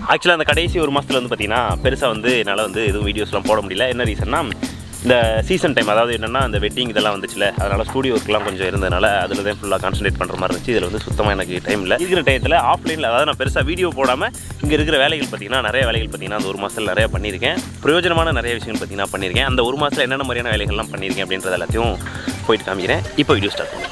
ஆக்சுவலாக அந்த கடைசி ஒரு மாதத்தில் வந்து பார்த்தீங்கன்னா பெருசாக வந்து என்னால் வந்து எதுவும் வீடியோஸ்லாம் போட முடியல என்ன ரீசன்னா இந்த சீசன் டைம் அதாவது என்னென்னா இந்த வெட்டிங் இதெல்லாம் வந்துச்சுல அதனால் ஸ்டூடியோ ஒர்க்லாம் கொஞ்சம் இருந்ததுனால அதில் தான் ஃபுல்லாக கான்சன்ட்ரேட் பண்ணுற மாதிரி இருந்துச்சு இதில் வந்து சுத்தமாக எனக்கு டைம் இல்லை இருக்கிற டயத்தில் ஆஃப்லைனில் அதாவது நான் பெருசாக வீடியோ போடாமல் இங்கே இருக்கிற வேலைகள் பார்த்தீங்கன்னா நிறைய வேலைகள் பார்த்தீங்கன்னா அந்த ஒரு மாதத்தில் நிறைய பண்ணியிருக்கேன் பிரயோஜனமான நிறைய விஷயங்கள் பார்த்தீங்கன்னா பண்ணியிருக்கேன் அந்த ஒரு மாதத்தில் என்னென்ன மாதிரியான வேலைகள்லாம் பண்ணியிருக்கேன் அப்படின்றது எல்லாத்தையும் போயிட்டு காமிக்கிறேன் இப்போ வீடியோ ஸ்டார்ட் பண்ணுறேன்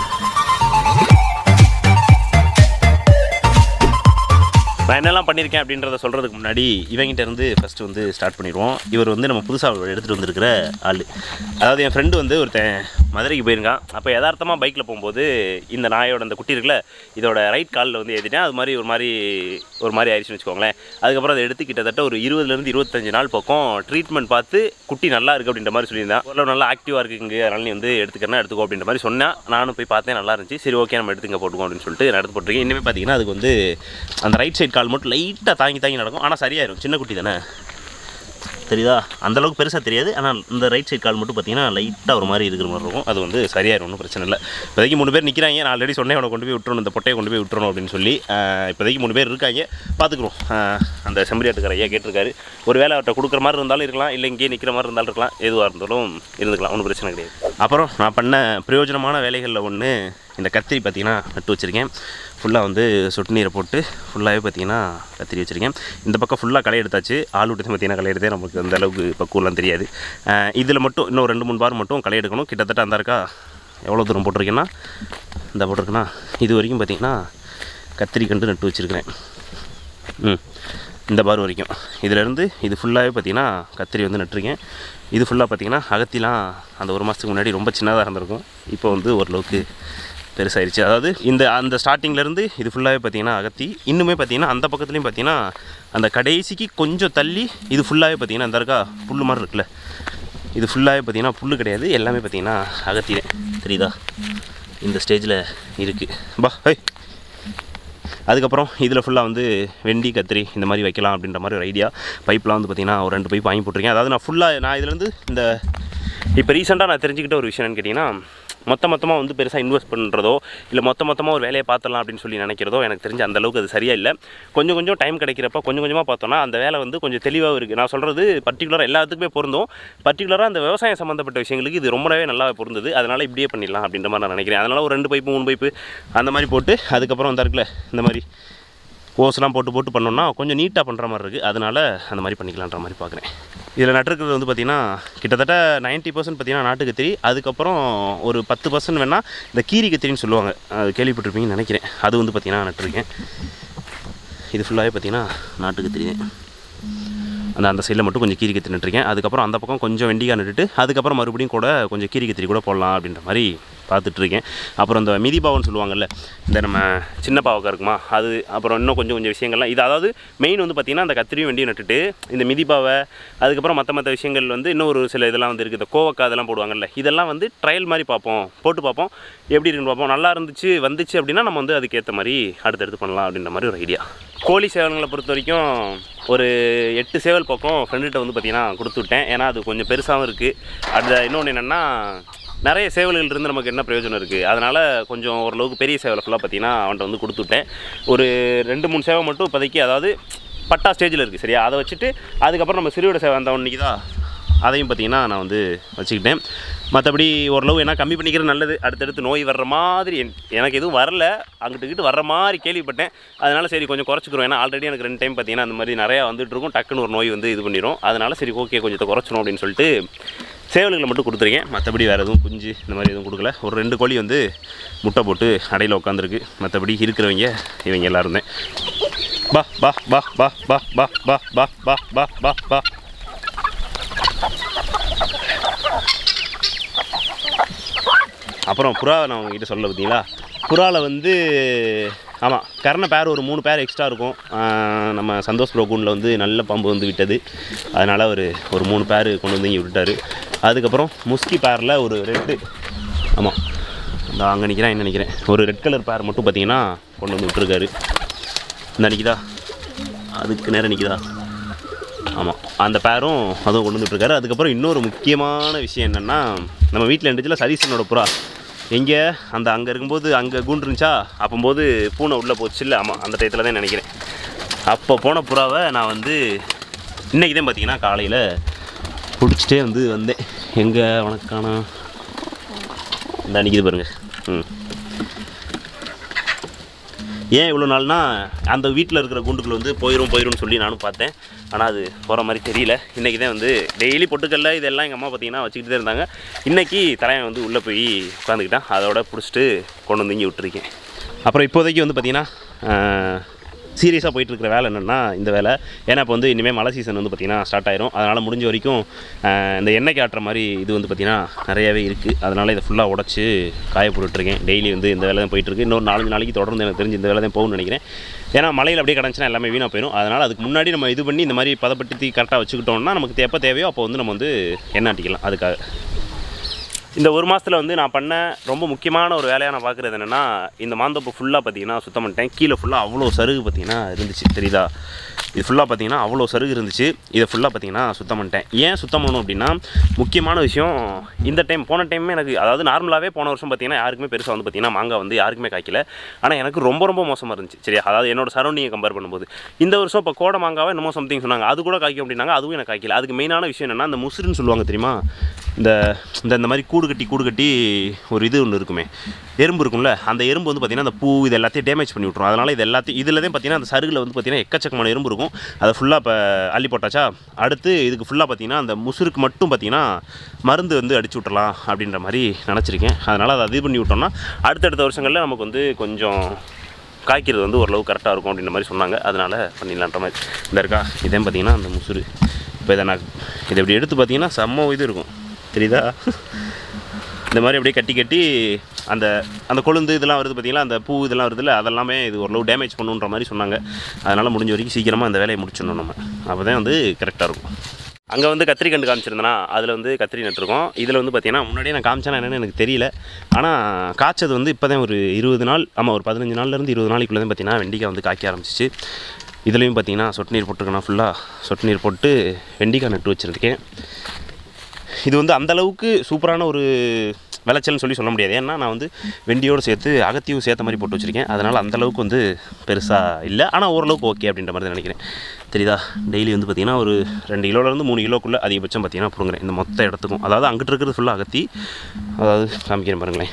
நான் என்னெல்லாம் பண்ணியிருக்கேன் அப்படின்றத சொல்கிறதுக்கு முன்னாடி இவங்கிட்ட இருந்து ஃபஸ்ட்டு வந்து ஸ்டார்ட் பண்ணிடுவோம் இவர் வந்து நம்ம புதுசாக எடுத்துகிட்டு வந்திருக்கிற ஆள் அதாவது என் ஃப்ரெண்டு வந்து ஒருத்தன் மதுரைக்கு போயிருக்கான் அப்போ யதார்த்தமாக பைக்கில் போகும்போது இந்த நாயோட அந்த குட்டி இருக்குல்ல இதோட ரைட் காலில் வந்து ஏற்றிட்டேன் அது மாதிரி ஒரு மாதிரி ஒரு மாதிரி ஆயிடுச்சுன்னு வச்சுக்கோங்களேன் அதுக்கப்புறம் அதை எடுத்து கிட்டத்தட்ட ஒரு இருபதுலேருந்து இருபத்தஞ்சு நாள் பக்கம் ட்ரீட்மெண்ட் பார்த்து குட்டி நல்லா இருக்குது அப்படின்ற மாதிரி சொல்லியிருந்தேன் ஓரளவு நல்லா ஆக்டிவாக இருக்குங்க அதனால நீ வந்து எடுத்துக்கிறனா எடுத்துக்கோ அப்படின்ற மாதிரி சொன்னேன் நானும் போய் பார்த்தேன் நல்லா இருந்துச்சு சரி ஓகே நம்ம எடுத்துங்க போட்டுக்கோ அப்படின்னு சொல்லிட்டு நான் எடுத்து போட்டிருக்கேன் இனிமேல் பார்த்தீங்கன்னா அதுக்கு வந்து அந்த ரைட் சைடு கால் மட்டும் லைட்டாக தாங்கி தாங்கி நடக்கும் ஆனால் சரியாயிரும் சின்ன குட்டி தானே தெரியுதா அந்த அளவுக்கு பெருசாக தெரியாது ஆனால் இந்த ரைட் சைடு கால் மட்டும் பார்த்தீங்கன்னா லைட்டாக ஒரு மாதிரி இருக்கிற மாதிரி இருக்கும் அது வந்து சரியாயிரும் ஒன்றும் பிரச்சனை இல்லை இப்போதைக்கு மூணு பேர் நிற்கிறாங்க நான் ஆல்ரெடி சொன்னேன் அவனை கொண்டு போய் விட்டுறணும் இந்த பொட்டையை கொண்டு போய் விட்டுறணும் அப்படின்னு சொல்லி ஆஹ் இப்போதைக்கு மூணு பேர் இருக்காங்க பார்த்துக்குறோம் ஆஹ் அந்த செம்பரியாட்டுக்கார ஐயா கேட்டிருக்காரு ஒரு வேலை அவர்கிட்ட கொடுக்குற மாதிரி இருந்தாலும் இருக்கலாம் இல்லை இங்கேயே நிற்கிற மாதிரி இருந்தாலும் இருக்கலாம் எதுவாக இருந்தாலும் இருந்துக்கலாம் ஒன்றும் பிரச்சனை கிடையாது அப்புறம் நான் பண்ண பிரயோஜனமான வேலைகளில் ஒன்று இந்த கத்திரி பார்த்தீங்கன்னா நட்டு வச்சுருக்கேன் ஃபுல்லாக வந்து சொட்டு நீரை போட்டு ஃபுல்லாகவே பார்த்தீங்கன்னா கத்திரி வச்சுருக்கேன் இந்த பக்கம் ஃபுல்லாக களை எடுத்தாச்சு ஆள் விட்டு பார்த்தீங்கன்னா களை எடுத்தே நமக்கு அந்த அளவுக்கு பக்குவம்லாம் தெரியாது இதில் மட்டும் இன்னும் ரெண்டு மூணு பார் மட்டும் களை எடுக்கணும் கிட்டத்தட்ட அந்த இருக்கா எவ்வளோ தூரம் போட்டிருக்கேன்னா இந்த போட்டிருக்கேன்னா இது வரைக்கும் பார்த்தீங்கன்னா கத்திரி கண்டு நட்டு வச்சுருக்கிறேன் ம் இந்த பார் வரைக்கும் இதிலேருந்து இது ஃபுல்லாகவே பார்த்தீங்கன்னா கத்திரி வந்து நட்டுருக்கேன் இது ஃபுல்லாக பார்த்தீங்கன்னா அகத்திலாம் அந்த ஒரு மாதத்துக்கு முன்னாடி ரொம்ப சின்னதாக இருந்திருக்கும் இப்போ வந்து ஓரளவுக்கு பெருசாயிருச்சு அதாவது இந்த அந்த ஸ்டார்டிங்லேருந்து இது ஃபுல்லாகவே பார்த்தீங்கன்னா அகத்தி இன்னுமே பார்த்தீங்கன்னா அந்த பக்கத்துலேயும் பார்த்தீங்கன்னா அந்த கடைசிக்கு கொஞ்சம் தள்ளி இது ஃபுல்லாகவே பார்த்தீங்கன்னா அந்த இருக்கா புல் மாதிரி இருக்குல்ல இது ஃபுல்லாகவே பார்த்தீங்கன்னா புல் கிடையாது எல்லாமே பார்த்தீங்கன்னா அகத்தினேன் தெரியுதா இந்த ஸ்டேஜில் இருக்குது பா ஹை அதுக்கப்புறம் இதில் ஃபுல்லாக வந்து வெண்டி கத்திரி இந்த மாதிரி வைக்கலாம் அப்படின்ற மாதிரி ஒரு ஐடியா பைப்லாம் வந்து பார்த்திங்கன்னா ஒரு ரெண்டு பைப் வாங்கி போட்டிருக்கேன் அதாவது நான் ஃபுல்லாக நான் இதுலேருந்து இந்த இப்போ ரீசெண்டாக நான் தெரிஞ்சுக்கிட்ட ஒரு விஷயம் என்னன்னு கேட்டிங்கன்னா மொத்த மொத்தமாக வந்து பெருசாக இன்வெஸ்ட் பண்ணுறதோ இல்லை மொத்த மொத்தமாக ஒரு வேலையை பார்த்துடலாம் அப்படின்னு சொல்லி நினைக்கிறதோ எனக்கு தெரிஞ்ச அந்த அளவுக்கு அது சரியா இல்லை கொஞ்சம் கொஞ்சம் டைம் கிடைக்கிறப்ப கொஞ்சம் கொஞ்சமாக பார்த்தோன்னா அந்த வேலை வந்து கொஞ்சம் தெளிவாக இருக்குது நான் சொல்கிறது பர்டிகுலராக எல்லாத்துக்குமே பொருந்தும் பர்டிகுலராக அந்த விவசாயம் சம்மந்தப்பட்ட விஷயங்களுக்கு இது ரொம்பவே நல்லா பொருந்தது அதனால் இப்படியே பண்ணிடலாம் அப்படின்ற மாதிரி நான் நினைக்கிறேன் அதனால் ஒரு ரெண்டு பைப்பு மூணு பைப்பு அந்த மாதிரி போட்டு அதுக்கப்புறம் அந்த இருக்குல்ல இந்த மாதிரி ஓஸ்லாம் போட்டு போட்டு பண்ணோம்னா கொஞ்சம் நீட்டாக பண்ணுற மாதிரி இருக்குது அதனால் அந்த மாதிரி பண்ணிக்கலான்ற மாதிரி பார்க்குறேன் இதில் நட்டுருக்கிறது வந்து பார்த்திங்கன்னா கிட்டத்தட்ட 90% பர்சன்ட் பார்த்திங்கன்னா நாட்டு கத்திரி அதுக்கப்புறம் ஒரு பத்து பர்சன்ட் வேணால் இந்த கீரி கத்திரின்னு சொல்லுவாங்க அது கேள்விப்பட்டிருப்பீங்கன்னு நினைக்கிறேன் அது வந்து பார்த்திங்கன்னா நட்டுருக்கேன் இது ஃபுல்லாகவே பார்த்திங்கன்னா நாட்டு கத்திரி தான். அந்த அந்த சைடில் மட்டும் கொஞ்சம் கீரி கத்திரி நட்டுருக்கேன் அதுக்கப்புறம் அந்த பக்கம் கொஞ்சம் வெண்டிக்காய் நட்டுட்டு அதுக்கப்புறம் மறுபடியும் கூட கொஞ்சம் கீரி கத்திரி கூட போடலாம் அப்படின்ற மாதிரி பார்த்துட்டு இருக்கேன் அப்புறம் இந்த மிதி பாவம்னு சொல்லுவாங்கல்ல இந்த நம்ம சின்ன பாவக்காய் இருக்குமா அது அப்புறம் இன்னும் கொஞ்சம் கொஞ்சம் விஷயங்கள்லாம் இது அதாவது மெயின் வந்து பார்த்திங்கன்னா அந்த கத்திரியும் வெண்டியும் நட்டுட்டு இந்த மிதிப்பாவை அதுக்கப்புறம் மற்ற மற்ற விஷயங்கள் வந்து இன்னும் ஒரு சில இதெல்லாம் வந்து இருக்குது இந்த கோவக்காய் அதெல்லாம் போடுவாங்கல்ல இதெல்லாம் வந்து ட்ரையல் மாதிரி பார்ப்போம் போட்டு பார்ப்போம் எப்படி இருக்குன்னு பார்ப்போம் நல்லா இருந்துச்சு வந்துச்சு அப்படின்னா நம்ம வந்து அதுக்கேற்ற மாதிரி அடுத்தடுத்து பண்ணலாம் அப்படின்ற மாதிரி ஒரு ஐடியா கோழி சேவல்களை பொறுத்த வரைக்கும் ஒரு எட்டு சேவல் பக்கம் ஃப்ரெண்டுகிட்ட வந்து பார்த்திங்கன்னா கொடுத்து விட்டேன் ஏன்னா அது கொஞ்சம் பெருசாகவும் இருக்குது அது இன்னொன்று என்னென்னா நிறைய சேவல்கள் இருந்து நமக்கு என்ன பிரயோஜனம் இருக்குது அதனால் கொஞ்சம் ஓரளவுக்கு பெரிய சேவலை ஃபுல்லாக பார்த்தீங்கன்னா அவன்கிட்ட வந்து கொடுத்து விட்டேன் ஒரு ரெண்டு மூணு சேவை மட்டும் இப்போதைக்கு அதாவது பட்டா ஸ்டேஜில் இருக்குது சரியா அதை வச்சுட்டு அதுக்கப்புறம் நம்ம சிறுவிட சேவை அந்த ஒன்றைக்கு தான் அதையும் பார்த்தீங்கன்னா நான் வந்து வச்சுக்கிட்டேன் மற்றபடி ஓரளவு என்ன கம்மி பண்ணிக்கிறது நல்லது அடுத்தடுத்து நோய் வர்ற மாதிரி என்- எனக்கு எதுவும் வரல அங்கிட்டுக்கிட்டு வர்ற மாதிரி கேள்விப்பட்டேன் அதனால் சரி கொஞ்சம் குறைச்சிக்கிறோம் ஏன்னா ஆல்ரெடி எனக்கு ரெண்டு டைம் பார்த்தீங்கன்னா அந்த மாதிரி நிறையா வந்துட்டு இருக்கும் டக்குன்னு ஒரு நோய் வந்து இது பண்ணிடும் அதனால் சரி ஓகே கொஞ்சத்தை குறைச்சிரும் அப்படின்னு சொல்லிட்டு சேவல்களை மட்டும் கொடுத்துருக்கேன் மற்றபடி வேறு எதுவும் குஞ்சு இந்த மாதிரி எதுவும் கொடுக்கல ஒரு ரெண்டு கோழி வந்து முட்டை போட்டு அடையில் உட்காந்துருக்கு மற்றபடி இருக்கிறவங்க இவங்க எல்லாரும் தான் பா பா பா பா பா பா பா பா பா பா பா பா அப்புறம் புறாவை நான் உங்ககிட்ட சொல்ல பார்த்தீங்களா புறாவில் வந்து ஆமாம் கரண பேர் ஒரு மூணு பேர் எக்ஸ்ட்ரா இருக்கும் ஆஹ் நம்ம சந்தோஷ் ப்ரோகூனில் வந்து நல்ல பாம்பு வந்து விட்டது அதனால் அவர் ஒரு மூணு பேர் கொண்டு வந்து இங்கே விட்டுட்டாரு அதுக்கப்புறம் முஸ்கி பேரில் ஒரு ரெட்டு ஆமாம் இந்த அங்கே நிற்கிறேன் என்ன நினைக்கிறேன் ஒரு ரெட் கலர் பேர் மட்டும் பார்த்தீங்கன்னா கொண்டு வந்து விட்டுருக்காரு இந்த நிற்கிதா அதுக்கு நேரம் நிற்கிதா ஆமாம் அந்த பேரும் அதுவும் கொண்டு வந்துட்டுருக்காரு அதுக்கப்புறம் இன்னொரு முக்கியமான விஷயம் என்னென்னா நம்ம வீட்டில் இருந்துச்சுல சதீசனோட புறா எங்கே அந்த அங்கே இருக்கும்போது அங்கே கூண்டு இருந்துச்சா அப்போம்போது பூனை உள்ளே போச்சு இல்லை ஆமாம் அந்த டயத்தில் தான் நினைக்கிறேன் அப்போ போன புறாவை நான் வந்து இன்றைக்கி தான் பார்த்தீங்கன்னா காலையில் பிடிச்சிட்டே வந்து வந்தேன் எங்கே வணக்கானா இந்த நிற்கிது பாருங்க ம் ஏன் இவ்வளோ நாள்னா அந்த வீட்டில் இருக்கிற குண்டுகள் வந்து போயிடும் போயிடும்னு சொல்லி நானும் பார்த்தேன் ஆனால் அது போகிற மாதிரி தெரியல இன்றைக்கி தான் வந்து டெய்லி பொட்டுக்கல்ல இதெல்லாம் எங்கள் அம்மா பார்த்தீங்கன்னா வச்சுக்கிட்டு தான் இருந்தாங்க இன்றைக்கி தலைவன் வந்து உள்ளே போய் உட்காந்துக்கிட்டான் அதோட பிடிச்சிட்டு கொண்டு வந்து இங்கே விட்டுருக்கேன் அப்புறம் இப்போதைக்கு வந்து பார்த்திங்கன்னா சீரியஸாக போயிட்டு இருக்கிற வேலை என்னென்னா இந்த வேலை ஏன்னா இப்போ வந்து இனிமேல் மழை சீசன் வந்து பார்த்திங்கன்னா ஸ்டார்ட் ஆயிரும் அதனால் முடிஞ்ச வரைக்கும் ஆஹ், இந்த எண்ணெய் காட்டுற மாதிரி இது வந்து பார்த்திங்கன்னா நிறையவே இருக்குது அதனால் இதை ஃபுல்லாக உடச்சி காய போட்டுட்ருக்கேன் டெய்லி வந்து இந்த வேலை தான் போயிட்டுருக்கு இன்னொரு நாலஞ்சு நாளைக்கு தொடர்ந்து எனக்கு தெரிஞ்சு இந்த வேலை தான் போகும்னு நினைக்கிறேன் ஏன்னா மழையில் அப்படியே கிடந்துச்சுன்னா எல்லாமே வீணாக போயிடும் அதனால் அதுக்கு முன்னாடி நம்ம இது பண்ணி இந்த மாதிரி பதப்படுத்தி கரெக்டாக வச்சுக்கிட்டோம்னா நமக்கு எப்போ தேவையோ அப்போ வந்து நம்ம வந்து எண்ணெய் ஆட்டிக்கலாம் அதுக்காக இந்த ஒரு மாதத்தில் வந்து நான் பண்ண ரொம்ப முக்கியமான ஒரு வேலையாக நான் பார்க்குறது என்னென்னா இந்த மாந்தோப்பு ஃபுல்லாக பார்த்தீங்கன்னா சுத்தம் பண்ணிட்டேன் கீழே ஃபுல்லாக அவ்வளோ சருகு பார்த்தீங்கன்னா இருந்துச்சு தெரியுதா இது ஃபுல்லாக பார்த்தீங்கன்னா அவ்வளோ சருகு இருந்துச்சு இதை ஃபுல்லாக பார்த்தீங்கன்னா சுத்தம் பண்ணிட்டேன் ஏன் சுத்தம் பண்ணணும் அப்படின்னா முக்கியமான விஷயம் இந்த டைம் போன டைமே எனக்கு அதாவது நார்மலாகவே போன வருஷம் பார்த்தீங்கன்னா யாருக்குமே பெருசாக வந்து பார்த்தீங்கன்னா மாங்காய் வந்து யாருக்குமே காய்க்கல ஆனால் எனக்கு ரொம்ப ரொம்ப மோசமாக இருந்துச்சு சரியா அதாவது என்னோட சரௌண்டிங்கை கம்பேர் பண்ணும்போது இந்த வருஷம் இப்போ கோடை மாங்காவை என்னமோ சம்திங் சொன்னாங்க அது கூட காய்க்கும் அப்படின்னாங்க அதுவும் எனக்கு காய்க்கல அதுக்கு மெயினான விஷயம் என்னென்னா அந்த முசுறுன்னு சொல்லுவாங்க தெரியுமா இந்த இந்த இந்த மாதிரி கூடு கட்டி கூடு கட்டி ஒரு இது ஒன்று இருக்குமே எறும்பு இருக்கும்ல அந்த எறும்பு வந்து பார்த்திங்கன்னா அந்த பூ இது எல்லாத்தையும் டேமேஜ் பண்ணி விட்ரும் அதனால் இது எல்லாத்தையும் இதில் தான் பார்த்தீங்கன்னா அந்த சருகில் வந்து பார்த்திங்கன்னா எக்கச்சக்கமான எறும்பு இருக்கும் அதை ஃபுல்லாக இப்போ அள்ளி போட்டாச்சா அடுத்து இதுக்கு ஃபுல்லாக பார்த்தீங்கன்னா அந்த முசுருக்கு மட்டும் பார்த்தீங்கன்னா மருந்து வந்து அடிச்சு விட்றலாம் அப்படின்ற மாதிரி நினச்சிருக்கேன் அதனால் அதை இது பண்ணி விட்டோம்னா அடுத்தடுத்த வருஷங்களில் நமக்கு வந்து கொஞ்சம் காய்க்கிறது வந்து ஓரளவு கரெக்டாக இருக்கும் அப்படின்ற மாதிரி சொன்னாங்க அதனால் பண்ணிடலான்ற மாதிரி இந்த இருக்கா இதே பார்த்தீங்கன்னா அந்த முசுறு இப்போ இதை நான் இதை இப்படி எடுத்து பார்த்தீங்கன்னா செம்ம இது இருக்கும் தெரியுதா இந்த மாதிரி அப்படியே கட்டி கட்டி அந்த அந்த கொழுந்து இதெல்லாம் வருது பார்த்தீங்களா அந்த பூ இதெல்லாம் வருதுல்ல அதெல்லாமே இது ஓரளவு டேமேஜ் பண்ணுன்ற மாதிரி சொன்னாங்க அதனால் முடிஞ்ச வரைக்கும் சீக்கிரமாக அந்த வேலையை முடிச்சிடணும் நம்ம அப்போ தான் வந்து கரெக்டாக இருக்கும் அங்கே வந்து கத்திரி கண்டு காமிச்சிருந்தேனா அதில் வந்து கத்திரி நட்டுருக்கோம் இதில் வந்து பார்த்தீங்கன்னா முன்னாடியே நான் காமிச்சேனா என்னன்னு எனக்கு தெரியல ஆனால் காய்ச்சது வந்து இப்போ தான் ஒரு இருபது நாள் ஆமாம் ஒரு பதினஞ்சு நாள்லேருந்து இருபது நாளைக்குள்ளே தான் பார்த்தீங்கன்னா வெண்டிக்காய் வந்து காய்க்க ஆரம்பிச்சிச்சு இதுலேயும் பார்த்தீங்கன்னா சொட்டு நீர் போட்டிருக்கேன் ஃபுல்லாக சொட்டு நீர் போட்டு வெண்டிக்காய் நட்டு வச்சுருக்கேன் இது வந்து அந்த அளவுக்கு சூப்பரான ஒரு விளைச்சல்னு சொல்லி சொல்ல முடியாது ஏன்னா நான் வந்து வெண்டியோடு சேர்த்து அகத்தியும் சேர்த்த மாதிரி போட்டு வச்சுருக்கேன் அதனால் அந்த அளவுக்கு வந்து பெருசாக இல்லை ஆனால் ஓரளவுக்கு ஓகே அப்படின்ற மாதிரி தான் நினைக்கிறேன் தெரியுதா டெய்லி வந்து பார்த்திங்கன்னா ஒரு ரெண்டு கிலோலேருந்து மூணு கிலோக்குள்ளே அதிகபட்சம் பார்த்திங்கன்னா பிடுங்குறேன் இந்த மொத்த இடத்துக்கும் அதாவது அங்கிட்டு இருக்கிறது ஃபுல்லாக அகத்தி அதாவது காமிக்கிறேன் பாருங்களேன்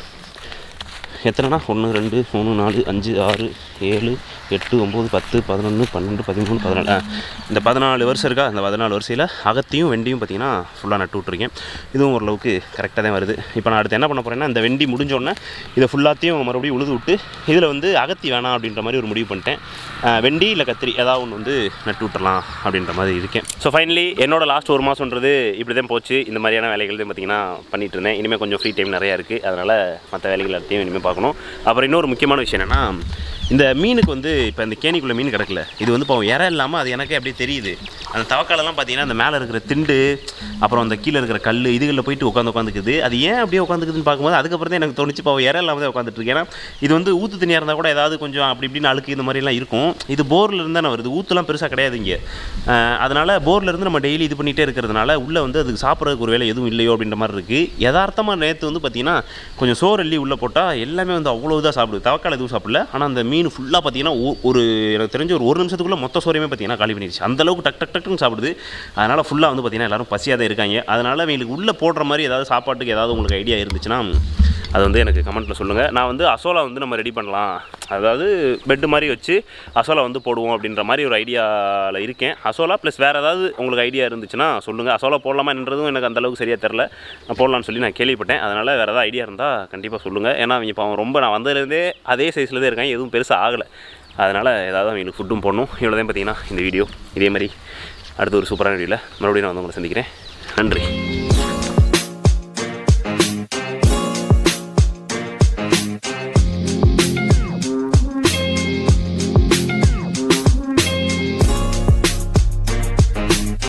எத்தனைனா ஒன்று ரெண்டு மூணு நாலு அஞ்சு ஆறு ஏழு எட்டு ஒம்பது பத்து பதினொன்று பன்னெண்டு பதிமூணு பதினாலு ஆ, இந்த பதினாலு வருஷம் இருக்கா இந்த பதினாலு வருஷத்தில் அகத்தியும் வெண்டியும் பார்த்தீங்கன்னா ஃபுல்லாக நட்டு விட்ருக்கேன் இதுவும் ஓரளவுக்கு கரெக்டாக தான் வருது இப்போ நான் அடுத்து என்ன பண்ண போகிறேன்னா இந்த வெண்டி முடிஞ்சோடனே இதை ஃபுல்லாத்தையும் மறுபடியும் உழுது விட்டு இதில் வந்து அகத்தி வேணாம் அப்படின்ற மாதிரி ஒரு முடிவு பண்ணிட்டேன் ஆ, வெண்டி இல்லை கத்திரி ஏதாவது ஒன்று வந்து நட்டு விட்டுறலாம் அப்படின்ற மாதிரி இருக்கேன் ஸோ ஃபைனலி என்னோட லாஸ்ட் ஒரு மாதம்ன்றது இப்படி தான் போச்சு இந்த மாதிரியான வேலைகள் தான் பார்த்தீங்கன்னா பண்ணிட்டு இருந்தேன் இனிமேல் கொஞ்சம் ஃப்ரீ டைம் நிறையா இருக்குது அதனால் மற்ற வேலைகள் எல்லாத்தையும் இனிமேல் பார்க்கணும் அப்புறம் இன்னொரு முக்கியமான விஷயம் என்னென்னா இந்த மீனுக்கு வந்து இப்போ இந்த கேணிக்குள்ளே மீன் கிடக்கல இது வந்து இப்போ இற இல்லாமல் அது எனக்கே அப்படியே தெரியுது அந்த தவக்காலெல்லாம் பார்த்தீங்கன்னா அந்த மேலே இருக்கிற திண்டு அப்புறம் அந்த கீழே இருக்கிற கல் இதுகளில் போயிட்டு உட்காந்து உட்காந்துக்குது அது ஏன் அப்படியே உட்காந்துக்குதுன்னு பார்க்கும்போது அதுக்கப்புறம் தான் எனக்கு தோணுச்சு இப்போ இற இல்லாமல் தான் உட்காந்துட்டு இருக்கு ஏன்னா இது வந்து ஊற்று தண்ணியாக இருந்தால் கூட ஏதாவது கொஞ்சம் அப்படி இப்படின்னு அழுக்கு இந்த மாதிரிலாம் இருக்கும் இது போரில் இருந்து தானே வருது ஊற்றுலாம் பெருசாக கிடையாது இங்கே அதனால் போரில் இருந்து நம்ம டெய்லி இது பண்ணிகிட்டே இருக்கிறதுனால உள்ளே வந்து அதுக்கு சாப்பிட்றதுக்கு ஒரு வேலை எதுவும் இல்லையோ அப்படின்ற மாதிரி இருக்குது யதார்த்தமாக நேற்று வந்து பார்த்தீங்கன்னா கொஞ்சம் சோறு அள்ளி உள்ளே போட்டால் எல்லாமே வந்து அவ்வளோ இதாக சாப்பிடுது தவக்கால் எதுவும் சாப்பிடல ஆனால் அந்த மீன் ஃபுல்லாக பார்த்தீங்கன்னா ஒ- ஒரு எனக்கு தெரிஞ்ச ஒரு ஒரு நிமிஷத்துக்குள்ளே மொத்த சோறையுமே பார்த்தீங்கன்னா காலி பண்ணிடுச்சு அந்த அளவுக்கு டக் டக் டக்குன்னு சாப்பிடுது அதனால் ஃபுல்லாக வந்து பார்த்தீங்கன்னா எல்லாரும் பசியாக தான் இருக்காங்க அதனால் அவங்களுக்கு உள்ளே போடுற மாதிரி ஏதாவது சாப்பாட்டுக்கு ஏதாவது உங்களுக்கு ஐடியா இருந்துச்சுன்னா அது வந்து எனக்கு கமெண்ட்டில் சொல்லுங்கள் நான் வந்து அசோலா வந்து நம்ம ரெடி பண்ணலாம் அதாவது பெட்டு மாதிரி வச்சு அசோலா வந்து போடுவோம் அப்படின்ற மாதிரி ஒரு ஐடியாவில் இருக்கேன் அசோலா ப்ளஸ் வேறு ஏதாவது உங்களுக்கு ஐடியா இருந்துச்சுன்னா சொல்லுங்கள் அசோலா போடலாமா என்றதும் எனக்கு அந்த அளவுக்கு சரியாக தெரில நான் போடலான்னு சொல்லி நான் கேள்விப்பட்டேன் அதனால் வேறு ஏதாவது ஐடியா இருந்தால் கண்டிப்பாக சொல்லுங்கள் ஏன்னா அவங்க இப்போ ரொம்ப நான் வந்ததுலேருந்தே அதே சைஸில் தான் இருக்காங்க எதுவும் பெருசாக ஆகலை அதனால் ஏதாவது அவங்களுக்கு ஃபுட்டும் போடணும் இவ்வளோ தான் பார்த்தீங்கன்னா இந்த வீடியோ இதே மாதிரி அடுத்த ஒரு சூப்பரான வீடியோவில் மறுபடியும் நான் வந்து உங்களை சந்திக்கிறேன் நன்றி